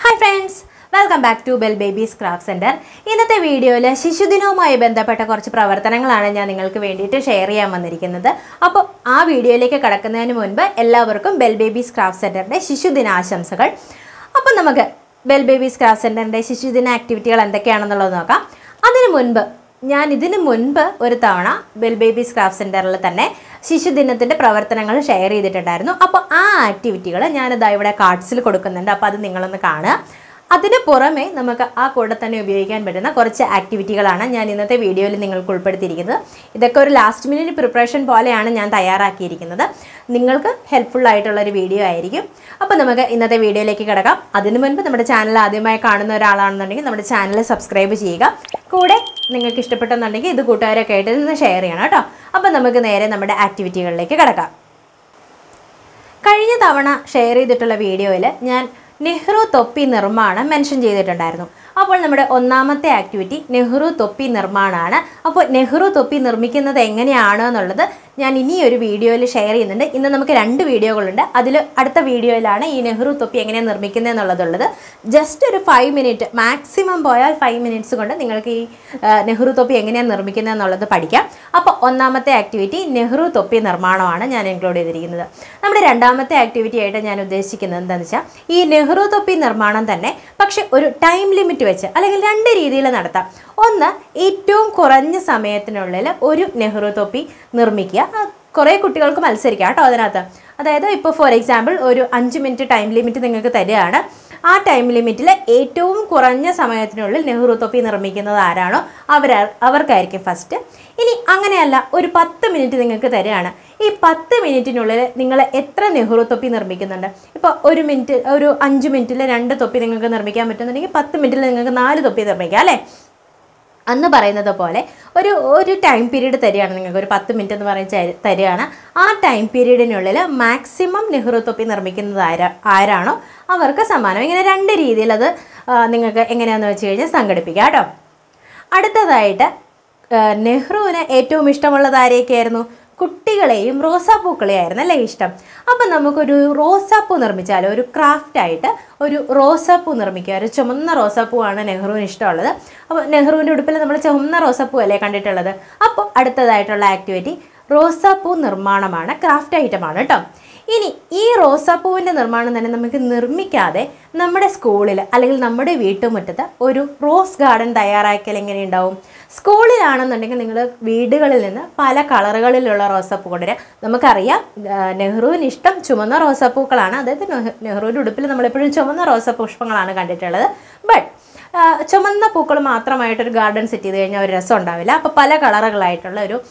hi friends welcome back to bell babies craft centre ഇന്നത്തെ വീഡിയോയിൽ ശിശുദിനവുമായി ബന്ധപ്പെട്ട കുറച്ച് പ്രവർത്തനങ്ങളാണ് ഞാൻ നിങ്ങൾക്ക് വേണ്ടിയിട്ട് ഷെയർ ചെയ്യാൻ വന്നിരിക്കുന്നത് അപ്പോൾ ആ വീഡിയോയിലേക്ക് കടക്കുന്നതിന് മുൻപ് എല്ലാവർക്കും ബെൽ ബേബീസ് ക്രാഫ്റ്റ് സെൻറ്ററിൻ്റെ ശിശുദിനാശംസകൾ അപ്പോൾ നമുക്ക് ബെൽ ബേബീസ് ക്രാഫ്റ്റ് സെൻറ്ററിൻ്റെ ശിശുദിന ആക്ടിവിറ്റികൾ എന്തൊക്കെയാണെന്നുള്ളത് നോക്കാം അതിനു മുൻപ് ഞാൻ ഇതിന് മുൻപ് ഒരു തവണ ബെൽ ബേബീസ് ക്രാഫ്റ്റ് സെൻറ്ററിൽ തന്നെ ശിശുദിനത്തിൻ്റെ പ്രവർത്തനങ്ങൾ ഷെയർ ചെയ്തിട്ടുണ്ടായിരുന്നു അപ്പോൾ ആ ആക്ടിവിറ്റികൾ ഞാനിതാ ഇവിടെ കാർഡ്സിൽ കൊടുക്കുന്നുണ്ട് അപ്പോൾ അത് നിങ്ങളൊന്ന് കാണുക അതിന് പുറമെ നമുക്ക് ആ കൂടെ തന്നെ ഉപയോഗിക്കാൻ പറ്റുന്ന കുറച്ച് ആക്ടിവിറ്റികളാണ് ഞാൻ ഇന്നത്തെ വീഡിയോയിൽ നിങ്ങൾക്ക് ഉൾപ്പെടുത്തിയിരിക്കുന്നത് ഇതൊക്കെ ഒരു ലാസ്റ്റ് മിനിറ്റ് പ്രിപ്പറേഷൻ പോലെയാണ് ഞാൻ തയ്യാറാക്കിയിരിക്കുന്നത് നിങ്ങൾക്ക് ഹെൽപ്ഫുൾ ആയിട്ടുള്ള ഒരു വീഡിയോ ആയിരിക്കും അപ്പോൾ നമുക്ക് ഇന്നത്തെ വീഡിയോയിലേക്ക് കിടക്കാം അതിനു മുൻപ് നമ്മുടെ ചാനൽ ആദ്യമായി കാണുന്ന ഒരാളാണെന്നുണ്ടെങ്കിൽ നമ്മുടെ ചാനൽ സബ്സ്ക്രൈബ് ചെയ്യുക കൂടെ നിങ്ങൾക്ക് ഇഷ്ടപ്പെട്ടെന്നുണ്ടെങ്കിൽ ഇത് കൂട്ടുകാരൊക്കെ ആയിട്ട് നിന്ന് ഷെയർ ചെയ്യണം കേട്ടോ അപ്പോൾ നമുക്ക് നേരെ നമ്മുടെ ആക്ടിവിറ്റികളിലേക്ക് കിടക്കാം കഴിഞ്ഞ തവണ ഷെയർ ചെയ്തിട്ടുള്ള വീഡിയോയിൽ ഞാൻ നെഹ്റു തൊപ്പി നിർമ്മാണം മെൻഷൻ ചെയ്തിട്ടുണ്ടായിരുന്നു അപ്പോൾ നമ്മുടെ ഒന്നാമത്തെ ആക്ടിവിറ്റി നെഹ്റു തൊപ്പി നിർമ്മാണമാണ് അപ്പോൾ നെഹ്റു തൊപ്പി നിർമ്മിക്കുന്നത് എങ്ങനെയാണ് എന്നുള്ളത് ഞാൻ ഇനി ഒരു വീഡിയോയിൽ ഷെയർ ചെയ്യുന്നുണ്ട് ഇന്ന് നമുക്ക് രണ്ട് വീഡിയോകളുണ്ട് അതിൽ അടുത്ത വീഡിയോയിലാണ് ഈ നെഹ്റു തൊപ്പി എങ്ങനെയാണ് നിർമ്മിക്കുന്നത് എന്നുള്ളതുള്ളത് ജസ്റ്റ് ഒരു ഫൈവ് മിനിറ്റ് മാക്സിമം പോയാൽ ഫൈവ് മിനിറ്റ്സ് കൊണ്ട് നിങ്ങൾക്ക് ഈ ആ, നെഹ്റു തൊപ്പി എങ്ങനെയാണ് നിർമ്മിക്കുന്നത് എന്നുള്ളത് പഠിക്കാം അപ്പോൾ ഒന്നാമത്തെ ആക്ടിവിറ്റി നെഹ്റു തൊപ്പി നിർമ്മാണമാണ് ഞാൻ ഇൻക്ലൂഡ് ചെയ്തിരിക്കുന്നത് നമ്മുടെ രണ്ടാമത്തെ ആക്ടിവിറ്റി ആയിട്ട് ഞാൻ ഉദ്ദേശിക്കുന്നത് എന്താണെന്ന് വെച്ചാൽ ഈ നെഹ്റു തൊപ്പി നിർമ്മാണം തന്നെ പക്ഷെ ഒരു ടൈം ലിമിറ്റ് വെച്ച് അല്ലെങ്കിൽ രണ്ട് രീതിയിൽ നടത്താം ഒന്ന് ഏറ്റവും കുറഞ്ഞ സമയത്തിനുള്ളിൽ ഒരു നെഹ്റു തൊപ്പി നിർമ്മിക്കുക ആ, കുറേ കുട്ടികൾക്ക് മത്സരിക്കാം കേട്ടോ അതിനകത്ത് അതായത് ഇപ്പോൾ ഫോർ എക്സാമ്പിൾ ഒരു അഞ്ച് മിനിറ്റ് ടൈം ലിമിറ്റ് നിങ്ങൾക്ക് തരികയാണ് ആ ടൈം ലിമിറ്റിൽ ഏറ്റവും കുറഞ്ഞ സമയത്തിനുള്ളിൽ നെഹ്റു തൊപ്പി നിർമ്മിക്കുന്നത് ആരാണോ അവർ അവർക്കായിരിക്കും ഫസ്റ്റ് ഇനി അങ്ങനെയല്ല ഒരു പത്ത് മിനിറ്റ് നിങ്ങൾക്ക് തരികയാണ് ഈ പത്ത് മിനിറ്റിനുള്ളിൽ നിങ്ങൾ എത്ര നെഹ്റു തൊപ്പി നിർമ്മിക്കുന്നുണ്ട് ഇപ്പോൾ ഒരു മിനിറ്റ് ഒരു അഞ്ച് മിനിറ്റിൽ രണ്ട് തൊപ്പി നിങ്ങൾക്ക് നിർമ്മിക്കാൻ പറ്റുന്നുണ്ടെങ്കിൽ പത്ത് മിനിറ്റിൽ നിങ്ങൾക്ക് നാല് തൊപ്പി നിർമ്മിക്കാം അല്ലേ അന്ന് പറയുന്നത് പോലെ ഒരു ഒരു ടൈം പീരീഡ് തരികയാണ് നിങ്ങൾക്ക് ഒരു പത്ത് മിനിറ്റ് എന്ന് പറയുന്ന ചെ- തരികയാണ് ആ ടൈം പീരീഡിനുള്ളിൽ മാക്സിമം നെഹ്റു തൊപ്പി നിർമ്മിക്കുന്നത് ആരാ ആരാണോ അവർക്ക് സമ്മാനം ഇങ്ങനെ രണ്ട് രീതിയിൽ അത് ആ, നിങ്ങൾക്ക് എങ്ങനെയാണെന്ന് വെച്ച് കഴിഞ്ഞാൽ സംഘടിപ്പിക്കാം കേട്ടോ അടുത്തതായിട്ട് ആ, നെഹ്റുവിന് ഏറ്റവും ഇഷ്ടമുള്ളത് ആരെയൊക്കെയായിരുന്നു കുട്ടികളെയും റോസാപ്പൂക്കളെയായിരുന്നു അല്ലേ ഇഷ്ടം അപ്പം നമുക്കൊരു റോസാപ്പൂ നിർമ്മിച്ചാലോ ഒരു ക്രാഫ്റ്റായിട്ട് ഒരു റോസാപ്പൂ നിർമ്മിക്കുക ഒരു ചുമന്ന റോസാപ്പൂവാണ് നെഹ്റുവിന് ഇഷ്ടമുള്ളത് അപ്പോൾ നെഹ്റുവിൻ്റെ ഉടുപ്പിൽ നമ്മൾ ചുമന്ന റോസാപ്പൂ അല്ലേ കണ്ടിട്ടുള്ളത് അപ്പോൾ അടുത്തതായിട്ടുള്ള ആക്ടിവിറ്റി റോസാപ്പൂ നിർമ്മാണമാണ് ക്രാഫ്റ്റ് ഐറ്റമാണ് കേട്ടോ ഇനി ഈ റോസാപ്പൂവിൻ്റെ നിർമ്മാണം തന്നെ നമുക്ക് നിർമ്മിക്കാതെ നമ്മുടെ സ്കൂളിൽ അല്ലെങ്കിൽ നമ്മുടെ വീട്ടുമുറ്റത്ത് ഒരു റോസ് ഗാർഡൻ തയ്യാറാക്കിയാൽ എങ്ങനെയുണ്ടാവും സ്കൂളിലാണെന്നുണ്ടെങ്കിൽ നിങ്ങൾ വീടുകളിൽ നിന്ന് പല കളറുകളിലുള്ള റോസാപ്പൂ കൊണ്ടുവരിക നമുക്കറിയാം ആ, നെഹ്റുവിന് ഇഷ്ടം ചുമന്ന റോസാപ്പൂക്കളാണ് അതായത് നെഹ്- നെഹ്റുവിൻ്റെ ഉടുപ്പിൽ നമ്മളെപ്പോഴും ചുമന്ന റോസാ പുഷ്പങ്ങളാണ് കണ്ടിട്ടുള്ളത് ബട്ട് ചുമന്ന പൂക്കൾ മാത്രമായിട്ടൊരു ഗാർഡൻ സെറ്റ് ചെയ്ത് കഴിഞ്ഞാൽ ഒരു രസം ഉണ്ടാവില്ല അപ്പോൾ പല കളറുകളായിട്ടുള്ള ഒരു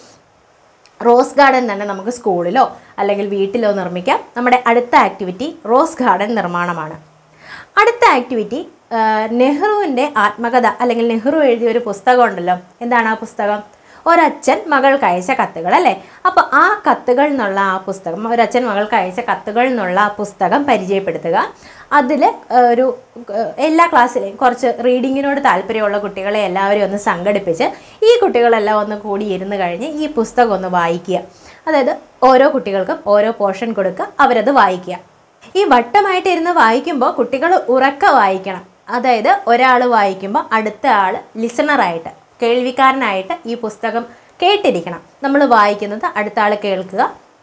റോസ് ഗാർഡൻ തന്നെ നമുക്ക് സ്കൂളിലോ അല്ലെങ്കിൽ വീട്ടിലോ നിർമ്മിക്കാം നമ്മുടെ അടുത്ത ആക്ടിവിറ്റി റോസ് ഗാർഡൻ നിർമ്മാണമാണ് അടുത്ത ആക്ടിവിറ്റി ആ, നെഹ്റുവിൻ്റെ ആത്മകഥ അല്ലെങ്കിൽ നെഹ്റു എഴുതിയ ഒരു പുസ്തകം ഉണ്ടല്ലോ എന്താണ് ആ പുസ്തകം ഒരച്ഛൻ മകൾക്ക് അയച്ച കത്തുകൾ അല്ലേ അപ്പോൾ ആ കത്തുകൾ എന്നുള്ള ആ പുസ്തകം ഒരച്ഛൻ മകൾക്ക് അയച്ച കത്തുകൾ എന്നുള്ള ആ പുസ്തകം പരിചയപ്പെടുത്തുക അതിൽ ഒരു ആ, എല്ലാ ക്ലാസ്സിലെയും കുറച്ച് റീഡിങ്ങിനോട് താല്പര്യമുള്ള കുട്ടികളെ എല്ലാവരെയും ഒന്ന് സംഘടിപ്പിച്ച് ഈ കുട്ടികളെല്ലാം ഒന്ന് കൂടി ഇരുന്ന് കഴിഞ്ഞ് ഈ പുസ്തകം ഒന്ന് വായിക്കുക അതായത് ഓരോ കുട്ടികൾക്കും ഓരോ പോർഷൻ കൊടുക്കുക അവരത് വായിക്കുക ഈ വട്ടമായിട്ട് ഇരുന്ന് വായിക്കുമ്പോൾ കുട്ടികൾ ഉറക്ക വായിക്കണം അതായത് ഒരാൾ വായിക്കുമ്പോൾ അടുത്ത ആൾ ലിസണറായിട്ട് കേൾവിക്കാരനായിട്ട് ഈ പുസ്തകം കേട്ടിരിക്കണം നമ്മൾ വായിക്കുന്നത് അടുത്ത ആൾ കേൾക്കുക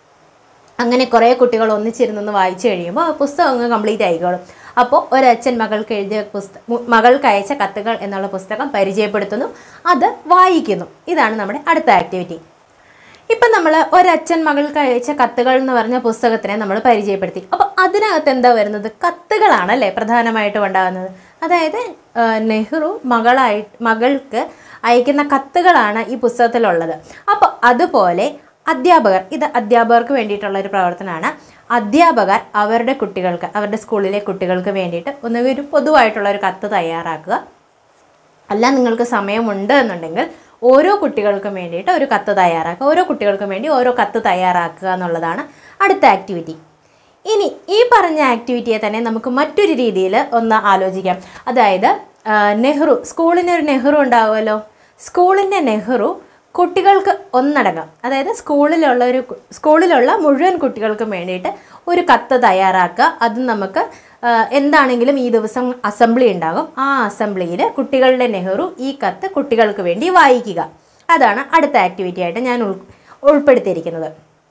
അങ്ങനെ കുറേ കുട്ടികൾ ഒന്നിച്ചിരുന്നൊന്ന് വായിച്ചു കഴിയുമ്പോൾ ആ പുസ്തകം അങ്ങ് കംപ്ലീറ്റ് ആയിക്കോളും അപ്പോൾ ഒരച്ഛൻ മകൾക്ക് എഴുതിയ പുസ്തകം മകൾക്ക് അയച്ച കത്തുകൾ എന്നുള്ള പുസ്തകം പരിചയപ്പെടുത്തുന്നു അത് വായിക്കുന്നു ഇതാണ് നമ്മുടെ അടുത്ത ആക്ടിവിറ്റി ഇപ്പം നമ്മൾ ഒരച്ഛൻ മകൾക്ക് അയച്ച കത്തുകൾ എന്ന് പറഞ്ഞ പുസ്തകത്തിനെ നമ്മൾ പരിചയപ്പെടുത്തി അപ്പോൾ അതിനകത്ത് എന്താ വരുന്നത് കത്തുകളാണ് അല്ലേ പ്രധാനമായിട്ടും ഉണ്ടാകുന്നത് അതായത് ആ, നെഹ്റു മകളായി മകൾക്ക് അയക്കുന്ന കത്തുകളാണ് ഈ പുസ്തകത്തിലുള്ളത് അപ്പോൾ അതുപോലെ അധ്യാപകർ ഇത് അധ്യാപകർക്ക് വേണ്ടിയിട്ടുള്ള ഒരു പ്രവർത്തനമാണ് അധ്യാപകർ അവരുടെ കുട്ടികൾക്ക് അവരുടെ സ്കൂളിലെ കുട്ടികൾക്ക് വേണ്ടിയിട്ട് ഒന്നുകിൽ ഒരു പൊതുവായിട്ടുള്ള ഒരു കത്ത് തയ്യാറാക്കുക അല്ല നിങ്ങൾക്ക് സമയമുണ്ട് എന്നുണ്ടെങ്കിൽ ഓരോ കുട്ടികൾക്കും വേണ്ടിയിട്ട് ഒരു കത്ത് തയ്യാറാക്കുക ഓരോ കുട്ടികൾക്കും വേണ്ടി ഓരോ കത്ത് തയ്യാറാക്കുക എന്നുള്ളതാണ് അടുത്ത ആക്ടിവിറ്റി ഇനി ഈ പറഞ്ഞ ആക്ടിവിറ്റിയെ തന്നെ നമുക്ക് മറ്റൊരു രീതിയിൽ ഒന്ന് ആലോചിക്കാം അതായത് ആ, നെഹ്റു സ്കൂളിന് ഒരു നെഹ്റു ഉണ്ടാവുമല്ലോ സ്കൂളിൻ്റെ നെഹ്റു കുട്ടികൾക്ക് ഒന്നടങ്കം അതായത് സ്കൂളിലുള്ള ഒരു കു- സ്കൂളിലുള്ള മുഴുവൻ കുട്ടികൾക്കും വേണ്ടിയിട്ട് ഒരു കത്ത് തയ്യാറാക്കുക അത് നമുക്ക് ആ, എന്താണെങ്കിലും ഈ ദിവസം അസംബ്ലി ഉണ്ടാകും ആ അസംബ്ലിയിൽ കുട്ടികളുടെ നെഹ്റു ഈ കത്ത് കുട്ടികൾക്ക് വേണ്ടി വായിക്കുക അതാണ് അടുത്ത ആക്ടിവിറ്റി ആയിട്ട് ഞാൻ ഉൾ ഉൾപ്പെടുത്തിയിരിക്കുന്നത്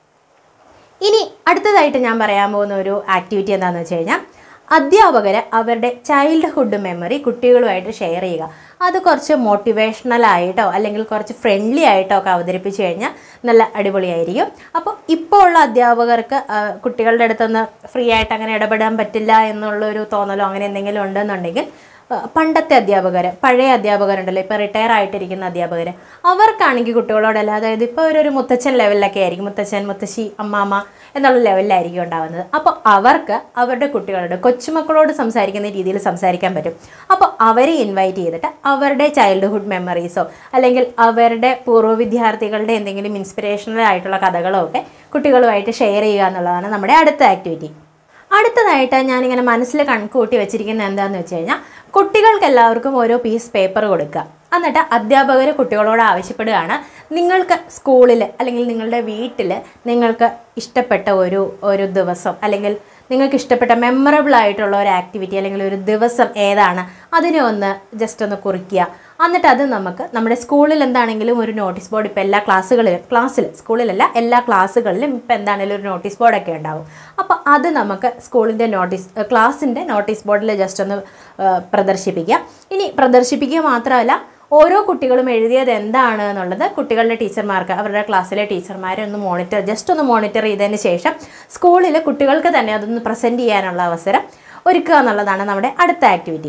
ഇനി അടുത്തതായിട്ട് ഞാൻ പറയാൻ പോകുന്ന ഒരു ആക്ടിവിറ്റി എന്താണെന്ന് വെച്ച് കഴിഞ്ഞാൽ അധ്യാപകർ അവരുടെ ചൈൽഡ്ഹുഡ് മെമ്മറി കുട്ടികളുമായിട്ട് ഷെയർ ചെയ്യുക അത് കുറച്ച് മോട്ടിവേഷണൽ ആയിട്ടോ അല്ലെങ്കിൽ കുറച്ച് ഫ്രണ്ട്ലി ആയിട്ടോ ഒക്കെ അവതരിപ്പിച്ച് കഴിഞ്ഞാൽ നല്ല അടിപൊളിയായിരിക്കും അപ്പോൾ ഇപ്പോൾ ഉള്ള അധ്യാപകർക്ക് ആ, കുട്ടികളുടെ അടുത്തൊന്ന് ഫ്രീ ആയിട്ട് അങ്ങനെ ഇടപെടാൻ പറ്റില്ല എന്നുള്ളൊരു തോന്നലോ അങ്ങനെ എന്തെങ്കിലും ഉണ്ടെന്നുണ്ടെങ്കിൽ ആ, പണ്ടത്തെ അധ്യാപകർ പഴയ അധ്യാപകരുണ്ടല്ലോ ഇപ്പോൾ റിട്ടയർ ആയിട്ടിരിക്കുന്ന അധ്യാപകർ അവർക്കാണെങ്കിൽ കുട്ടികളോടല്ല അതായത് ഇപ്പോൾ ഒരു മുത്തച്ഛൻ ലെവലിലൊക്കെ ആയിരിക്കും മുത്തച്ഛൻ മുത്തശ്ശി അമ്മാമ്മ എന്നുള്ള ലെവലിലായിരിക്കും ഉണ്ടാവുന്നത് അപ്പോൾ അവർക്ക് അവരുടെ കുട്ടികളോട് കൊച്ചുമക്കളോട് സംസാരിക്കുന്ന രീതിയിൽ സംസാരിക്കാൻ പറ്റും അപ്പോൾ അവരെ ഇൻവൈറ്റ് ചെയ്തിട്ട് അവരുടെ ചൈൽഡ്ഹുഡ് മെമ്മറീസോ അല്ലെങ്കിൽ അവരുടെ പൂർവ്വ വിദ്യാർത്ഥികളുടെ എന്തെങ്കിലും ഇൻസ്പിറേഷണൽ ആയിട്ടുള്ള കഥകളോ ഒക്കെ കുട്ടികളുമായിട്ട് ഷെയർ ചെയ്യുക എന്നുള്ളതാണ് നമ്മുടെ അടുത്ത ആക്ടിവിറ്റി അടുത്തതായിട്ട് ഞാനിങ്ങനെ മനസ്സിൽ കണക്കൂട്ടി വെച്ചിരിക്കുന്നത് എന്താണെന്ന് വെച്ച് കഴിഞ്ഞാൽ കുട്ടികൾക്ക് എല്ലാവർക്കും ഓരോ പീസ് പേപ്പർ കൊടുക്കുക എന്നിട്ട് അധ്യാപകർ കുട്ടികളോട് ആവശ്യപ്പെടുകയാണ് നിങ്ങൾക്ക് സ്കൂളിൽ അല്ലെങ്കിൽ നിങ്ങളുടെ വീട്ടിൽ നിങ്ങൾക്ക് ഇഷ്ടപ്പെട്ട ഒരു ഒരു ദിവസം അല്ലെങ്കിൽ നിങ്ങൾക്ക് ഇഷ്ടപ്പെട്ട മെമ്മറബിൾ ആയിട്ടുള്ള ഒരു ആക്ടിവിറ്റി അല്ലെങ്കിൽ ഒരു ദിവസം ഏതാണ് അതിനെ ഒന്ന് ജസ്റ്റ് ഒന്ന് കുറിക്കുക എന്നിട്ട് അത് നമുക്ക് നമ്മുടെ സ്കൂളിൽ എന്താണെങ്കിലും ഒരു നോട്ടീസ് ബോർഡ് ഇപ്പോൾ എല്ലാ ക്ലാസ്സുകളിലും ക്ലാസ്സിൽ സ്കൂളിലല്ല എല്ലാ ക്ലാസ്സുകളിലും ഇപ്പോൾ എന്താണെങ്കിലും ഒരു നോട്ടീസ് ബോർഡൊക്കെ ഉണ്ടാവും അപ്പോൾ അത് നമുക്ക് സ്കൂളിൻ്റെ നോട്ടീസ് ക്ലാസ്സിൻ്റെ നോട്ടീസ് ബോർഡിൽ ജസ്റ്റ് ഒന്ന് ആ, പ്രദർശിപ്പിക്കുക ഇനി പ്രദർശിപ്പിക്കുക മാത്രമല്ല ഓരോ കുട്ടികളും എഴുതിയത് എന്താണ് എന്നുള്ളത് കുട്ടികളുടെ ടീച്ചർമാർക്ക് അവരുടെ ക്ലാസ്സിലെ ടീച്ചർമാരെ ഒന്ന് മോണിറ്റർ ജസ്റ്റ് ഒന്ന് മോണിറ്റർ ചെയ്തതിന് ശേഷം സ്കൂളിൽ കുട്ടികൾക്ക് തന്നെ അതൊന്ന് പ്രസൻറ്റ് ചെയ്യാനുള്ള അവസരം ഒരുക്കുക എന്നുള്ളതാണ് നമ്മുടെ അടുത്ത ആക്ടിവിറ്റി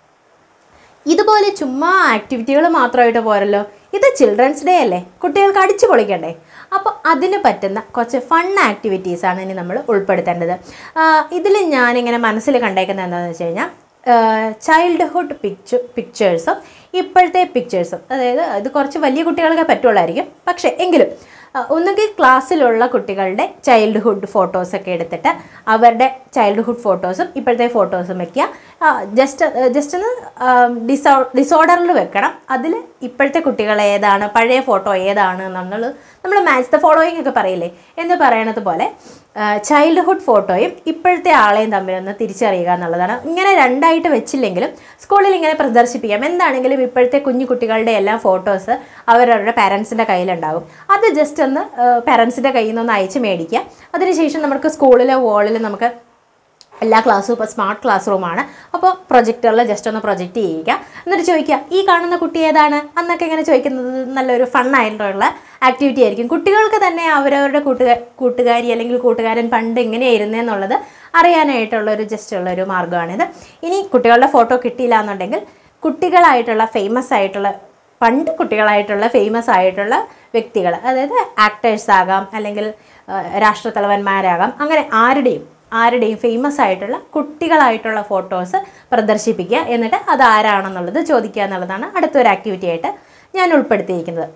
ഇതുപോലെ ചുമ്മാ ആക്ടിവിറ്റികൾ മാത്രമായിട്ട് പോരല്ലോ ഇത് ചിൽഡ്രൻസ് ഡേ അല്ലേ കുട്ടികൾക്ക് അടിച്ചു പൊളിക്കണ്ടേ അപ്പോൾ അതിന് പറ്റുന്ന കുറച്ച് ഫൺ ആക്ടിവിറ്റീസാണ് ഇനി നമ്മൾ ഉൾപ്പെടുത്തേണ്ടത് ഇതിൽ ഞാനിങ്ങനെ മനസ്സിൽ കണ്ടേക്കുന്നത് എന്താണെന്ന് വെച്ച് കഴിഞ്ഞാൽ ചൈൽഡ്ഹുഡ് പിക്ചർ പിക്ചേഴ്സും ഇപ്പോഴത്തെ പിക്ചേഴ്സും അതായത് ഇത് കുറച്ച് വലിയ കുട്ടികൾക്ക് പറ്റുള്ളായിരിക്കും പക്ഷേ എങ്കിലും ആ, ഒന്നുകിൽ ക്ലാസ്സിലുള്ള കുട്ടികളുടെ ചൈൽഡ്ഹുഡ് ഫോട്ടോസൊക്കെ എടുത്തിട്ട് അവരുടെ ചൈൽഡ്ഹുഡ് ഫോട്ടോസും ഇപ്പോഴത്തെ ഫോട്ടോസും വെക്കുക ജസ്റ്റ് ജസ്റ്റ് ഒന്ന് ഡിസോ ഡിസോർഡറിൽ വെക്കണം അതിൽ ഇപ്പോഴത്തെ കുട്ടികൾ ഏതാണ് പഴയ ഫോട്ടോ ഏതാണ് എന്നുള്ളത് നമ്മൾ മാച്ച് ദ ഫോളോയിങ് ഒക്കെ പറയില്ലേ എന്ന് പറയണത് പോലെ ചൈൽഡ്ഹുഡ് ഫോട്ടോയും ഇപ്പോഴത്തെ ആളെയും തമ്മിലൊന്ന് തിരിച്ചറിയുക എന്നുള്ളതാണ് ഇങ്ങനെ രണ്ടായിട്ട് വെച്ചില്ലെങ്കിലും സ്കൂളിൽ ഇങ്ങനെ പ്രദർശിപ്പിക്കാം എന്താണെങ്കിലും ഇപ്പോഴത്തെ കുഞ്ഞു കുട്ടികളുടെ എല്ലാ ഫോട്ടോസ് അവരവരുടെ പാരൻസിൻ്റെ കയ്യിലുണ്ടാകും അത് ജസ്റ്റ് ഒന്ന് പാരൻസിൻ്റെ കയ്യിൽ നിന്ന് ഒന്ന് അയച്ച് മേടിക്കുക അതിനുശേഷം നമുക്ക് സ്കൂളിലെ വോളിൽ നമുക്ക് എല്ലാ ക്ലാസ്സും ഇപ്പോൾ സ്മാർട്ട് ക്ലാസ് റൂമാണ് അപ്പോൾ പ്രൊജക്ടറിൽ ജസ്റ്റ് ഒന്ന് പ്രൊജക്റ്റ് ചെയ്യുക എന്നിട്ട് ചോദിക്കുക ഈ കാണുന്ന കുട്ടി ഏതാണ് എന്നൊക്കെ ഇങ്ങനെ ചോദിക്കുന്നത് നല്ലൊരു ഫണ്ണായിട്ടുള്ള ആക്ടിവിറ്റി ആയിരിക്കും കുട്ടികൾക്ക് തന്നെ അവരവരുടെ കൂട്ടുകാർ കൂട്ടുകാരി അല്ലെങ്കിൽ കൂട്ടുകാരൻ പണ്ട് എങ്ങനെയായിരുന്നു എന്നുള്ളത് അറിയാനായിട്ടുള്ള ഒരു ജസ്റ്റ് ഉള്ള ഒരു മാർഗ്ഗമാണിത് ഇനി കുട്ടികളുടെ ഫോട്ടോ കിട്ടിയില്ല എന്നുണ്ടെങ്കിൽ കുട്ടികളായിട്ടുള്ള ഫേമസ് ആയിട്ടുള്ള പണ്ട് കുട്ടികളായിട്ടുള്ള ഫേമസ് ആയിട്ടുള്ള വ്യക്തികൾ അതായത് ആക്ടേഴ്സ് ആകാം അല്ലെങ്കിൽ ആ, രാഷ്ട്രത്തലവന്മാരാകാം അങ്ങനെ ആരുടെയും ആരുടെയും ഫേമസ് ആയിട്ടുള്ള കുട്ടികളായിട്ടുള്ള ഫോട്ടോസ് പ്രദർശിപ്പിക്കുക എന്നിട്ട് അത് ആരാണെന്നുള്ളത് ചോദിക്കുക എന്നുള്ളതാണ് അടുത്തൊരു ആക്ടിവിറ്റി ആയിട്ട് ഞാൻ ഉൾപ്പെടുത്തിയിരിക്കുന്നത്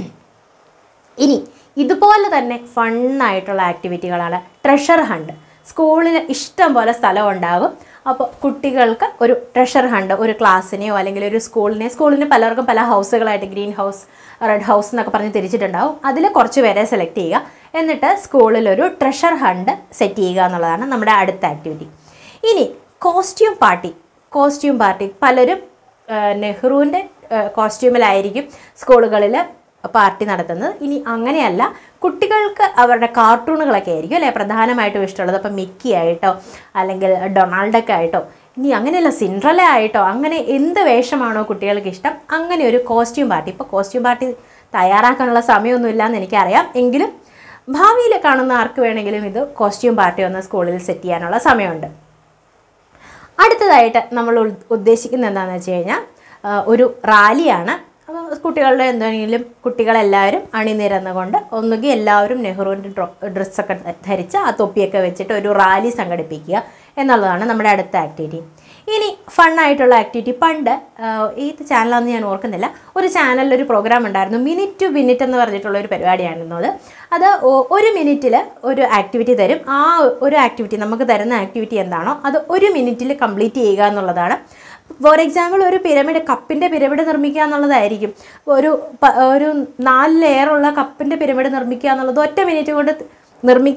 ഇനി ഇതുപോലെ തന്നെ ഫണ്ണായിട്ടുള്ള ആക്ടിവിറ്റികളാണ് ട്രഷർ ഹണ്ട് സ്കൂളിൽ ഇഷ്ടം പോലെ സ്ഥലം ഉണ്ടാകും അപ്പോൾ കുട്ടികൾക്ക് ഒരു ട്രഷർ ഹണ്ട് ഒരു ക്ലാസ്സിനെയോ അല്ലെങ്കിൽ ഒരു സ്കൂളിനെ സ്കൂളിന് പലർക്കും പല ഹൗസുകളായിട്ട് ഗ്രീൻ ഹൗസ് റെഡ് ഹൗസ് എന്നൊക്കെ പറഞ്ഞ് തിരിച്ചിട്ടുണ്ടാവും അതിൽ കുറച്ച് പേരെ സെലക്ട് ചെയ്യുക എന്നിട്ട് സ്കൂളിലൊരു ട്രഷർ ഹണ്ട് സെറ്റ് ചെയ്യുക എന്നുള്ളതാണ് നമ്മുടെ അടുത്ത ആക്ടിവിറ്റി ഇനി കോസ്റ്റ്യൂം പാർട്ടി കോസ്റ്റ്യൂം പാർട്ടി പലരും ആ, നെഹ്റുവിൻ്റെ കോസ്റ്റ്യൂമിലായിരിക്കും സ്കൂളുകളിൽ പാർട്ടി നടത്തുന്നത് ഇനി അങ്ങനെയല്ല കുട്ടികൾക്ക് അവരുടെ കാർട്ടൂണുകളൊക്കെ ആയിരിക്കും അല്ലേ പ്രധാനമായിട്ടും ഇഷ്ടമുള്ളത് അപ്പം മിക്കി ആയിട്ടോ അല്ലെങ്കിൽ ഡൊണാൾഡൊക്കെ ആയിട്ടോ ഇനി അങ്ങനെയല്ല സിൻഡ്രല ആയിട്ടോ അങ്ങനെ എന്ത് വേഷമാണോ കുട്ടികൾക്ക് ഇഷ്ടം അങ്ങനെ ഒരു കോസ്റ്റ്യൂം പാർട്ടി ഇപ്പോൾ കോസ്റ്റ്യൂം പാർട്ടി തയ്യാറാക്കാനുള്ള സമയമൊന്നുമില്ല എന്ന് എനിക്കറിയാം എങ്കിലും ഭാവിയിൽ കാണുന്ന ആർക്ക് വേണമെങ്കിലും ഇത് കോസ്റ്റ്യൂം പാർട്ടി ഒന്ന് സ്കൂളിൽ സെറ്റ് ചെയ്യാനുള്ള സമയമുണ്ട് അടുത്തതായിട്ട് നമ്മൾ ഉൾ- ഉദ്ദേശിക്കുന്നത് എന്താണെന്ന് വെച്ച് കഴിഞ്ഞാൽ ആ, ഒരു റാലിയാണ് അപ്പോൾ കുട്ടികളുടെ എന്തെങ്കിലും കുട്ടികളെല്ലാവരും അണിനിരന്നുകൊണ്ട് ഒന്നുകിൽ എല്ലാവരും നെഹ്റുവിൻ്റെ ഡ്രോ ഡ്രസ്സൊക്കെ ധരിച്ച് ആ തൊപ്പിയൊക്കെ വെച്ചിട്ട് ഒരു റാലി സംഘടിപ്പിക്കുക എന്നുള്ളതാണ് നമ്മുടെ അടുത്ത ആക്ടിവിറ്റി ഇനി ഫണ്ണായിട്ടുള്ള ആക്ടിവിറ്റി പണ്ട് ആ, ഏത് ചാനലാണെന്ന് ഞാൻ ഓർക്കുന്നില്ല ഒരു ചാനലിൽ ഒരു പ്രോഗ്രാം ഉണ്ടായിരുന്നു മിനിറ്റ് ടു മിനിറ്റ് എന്ന് പറഞ്ഞിട്ടുള്ള ഒരു പരിപാടിയായിരുന്നു അത് അത് ഒ- ഒരു മിനിറ്റിൽ ഒരു ആക്ടിവിറ്റി തരും ആ ഒരു ആക്ടിവിറ്റി നമുക്ക് തരുന്ന ആക്ടിവിറ്റി എന്താണോ അത് ഒരു മിനിറ്റിൽ കംപ്ലീറ്റ് ചെയ്യുക എന്നുള്ളതാണ് ഫോർ എക്സാമ്പിൾ ഒരു പിരമിഡ് കപ്പിൻ്റെ പിരമിഡ് നിർമ്മിക്കുക എന്നുള്ളതായിരിക്കും ഒരു പ- ഒരു നാല് ലെയറുള്ള കപ്പിൻ്റെ പിരമിഡ് നിർമ്മിക്കുക എന്നുള്ളത് ഒറ്റ മിനിറ്റ് കൊണ്ട് നിർമ്മിക്കുക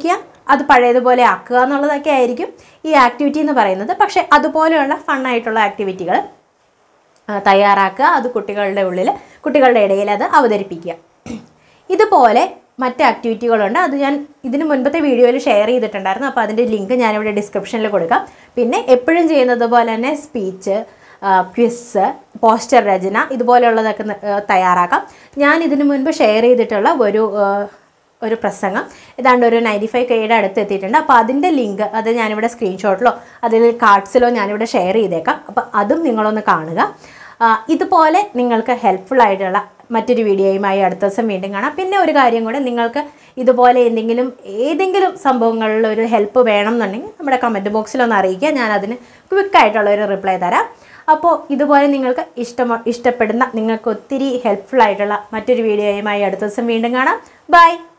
അത് പഴയതുപോലെ ആക്കുക എന്നുള്ളതൊക്കെ ആയിരിക്കും ഈ ആക്ടിവിറ്റി എന്ന് പറയുന്നത് പക്ഷേ അതുപോലെയുള്ള ഫണ്ണായിട്ടുള്ള ആക്ടിവിറ്റികൾ തയ്യാറാക്കുക അത് കുട്ടികളുടെ ഉള്ളിൽ കുട്ടികളുടെ ഇടയിൽ അത് അവതരിപ്പിക്കുക ഇതുപോലെ മറ്റ് ആക്ടിവിറ്റികളുണ്ട് അത് ഞാൻ ഇതിന് മുൻപത്തെ വീഡിയോയിൽ ഷെയർ ചെയ്തിട്ടുണ്ടായിരുന്നു അപ്പോൾ അതിൻ്റെ ലിങ്ക് ഞാനിവിടെ ഡിസ്ക്രിപ്ഷനിൽ കൊടുക്കാം പിന്നെ എപ്പോഴും ചെയ്യുന്നത് പോലെ തന്നെ സ്പീച്ച് ക്വിസ് പോസ്റ്റർ രചന ഇതുപോലെയുള്ളതൊക്കെ ന- ആ, തയ്യാറാക്കാം ഞാൻ ഇതിന് മുൻപ് ഷെയർ ചെയ്തിട്ടുള്ള ഒരു ആ, ഒരു പ്രസംഗം ഏതാണ്ട് ഒരു നയൻറ്റി ഫൈവ് കെയുടെ അടുത്ത് എത്തിയിട്ടുണ്ട് അപ്പോൾ അതിൻ്റെ ലിങ്ക് അത് ഞാനിവിടെ സ്ക്രീൻഷോട്ടിലോ അതിൽ കാർഡ്സിലോ ഞാനിവിടെ ഷെയർ ചെയ്തേക്കാം അപ്പോൾ അതും നിങ്ങളൊന്ന് കാണുക ആ, ഇതുപോലെ നിങ്ങൾക്ക് ഹെൽപ്ഫുൾ ആയിട്ടുള്ള മറ്റൊരു വീഡിയോയുമായി അടുത്ത ദിവസം വീണ്ടും കാണാം പിന്നെ ഒരു കാര്യം കൂടെ നിങ്ങൾക്ക് ഇതുപോലെ എന്തെങ്കിലും ഏതെങ്കിലും സംഭവങ്ങളിൽ ഒരു ഹെൽപ്പ് വേണം എന്നുണ്ടെങ്കിൽ നമ്മുടെ കമൻറ്റ് ബോക്സിലൊന്ന് അറിയിക്കുക ഞാൻ അതിന് ക്വിക്കായിട്ടുള്ള ഒരു റിപ്ലൈ തരാം അപ്പോൾ ഇതുപോലെ നിങ്ങൾക്ക് ഇഷ്ടമോ ഇഷ്ടപ്പെടുന്ന നിങ്ങൾക്ക് ഒത്തിരി ഹെൽപ്ഫുൾ ആയിട്ടുള്ള മറ്റൊരു വീഡിയോയുമായി അടുത്ത ദിവസം വീണ്ടും കാണാം ബൈ